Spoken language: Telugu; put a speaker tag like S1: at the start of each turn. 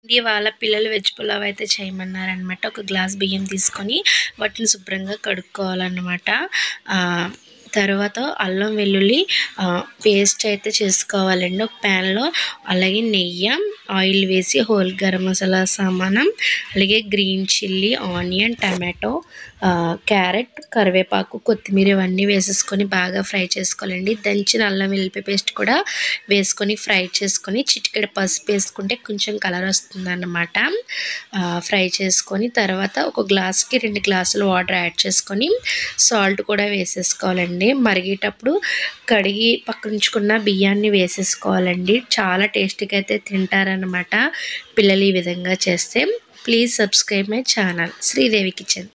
S1: వాళ్ళ పిల్లలు వెజ్ పులావ్ అయితే చేయమన్నారనమాట ఒక గ్లాస్ బియ్యం తీసుకొని వాటిని శుభ్రంగా కడుక్కోవాలన్నమాట ఆ, తర్వాత అల్లం వెల్లుల్లి ఆ, పేస్ట్ అయితే చేసుకోవాలండి ఒక ప్యాన్లో అలాగే నెయ్యి ఆయిల్ వేసి హోల్ గరం మసాలా సామానం అలాగే గ్రీన్ చిల్లీ ఆనియన్ టమాటో ఆ, క్యారెట్ కరివేపాకు కొత్తిమీర ఇవన్నీ వేసేసుకొని బాగా ఫ్రై చేసుకోవాలండి దంచిన అల్లం వెల్లుల్లి పేస్ట్ కూడా వేసుకొని ఫ్రై చేసుకొని చిటికెడ పసుపు వేసుకుంటే కొంచెం కలర్ వస్తుందన్నమాట ఆ, ఫ్రై చేసుకొని తర్వాత ఒక గ్లాస్కి రెండు గ్లాసులు వాటర్ యాడ్ చేసుకొని సాల్ట్ కూడా వేసేసుకోవాలండి మరిగేటప్పుడు కడిగి పక్కనుంచుకున్న బియ్యాన్ని వేసేసుకోవాలండి చాలా టేస్టీగా అయితే తింటారనమాట పిల్లలు ఈ విధంగా చేస్తే please subscribe my channel Sridevi kitchen